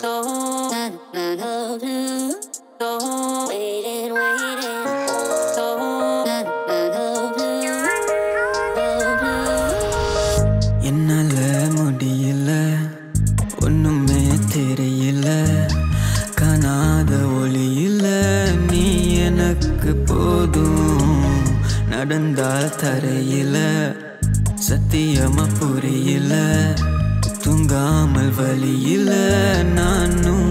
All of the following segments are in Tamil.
Waiting, waiting. என்னால முடியல ஒண்ணுமே தெரியல காணாத ஒளியில நீ எனக்கு போதும் நடந்தால் தரையில சத்தியமா புரியல தூங்காமல் வழியில நானும்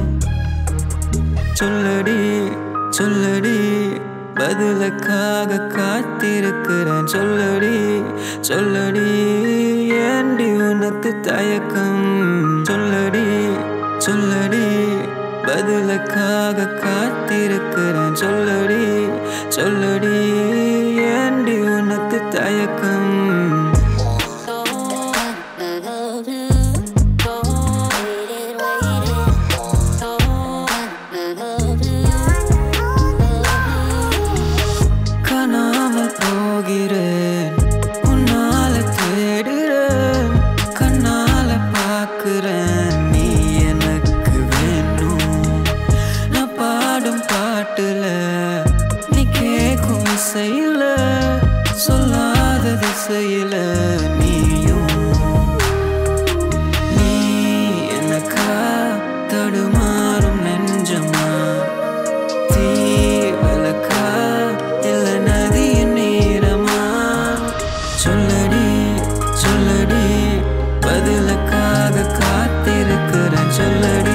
சொல்லடி சொல்லடி பதிலுக்காக காத்திருக்கிறேன் சொல்லடி சொல்லடி ஏண்டி உனக்கு தயக்கம் சொல்லடி சொல்லடி பதிலுக்காக காத்திருக்கிறேன் சொல்லடி சொல்லடி ஏண்டி உனக்கு தயக்கம் காணாமல் போகிறேன் உன்னால தேடுறேன் கண்ணால பார்க்கிறேன் நீ எனக்கு வேணும் நான் பாடும் பாட்டுல நீ கேட்கும் இசையில சொல்லாத திசையில நீயும் நீ எனக்கா தடுமாறும் நெஞ்சமா தீ விளக்கா இல்ல நதியின் நீரமா சொல்லடி சொல்லடி பதிலுக்காக காத்திருக்கிறேன் சொல்லடி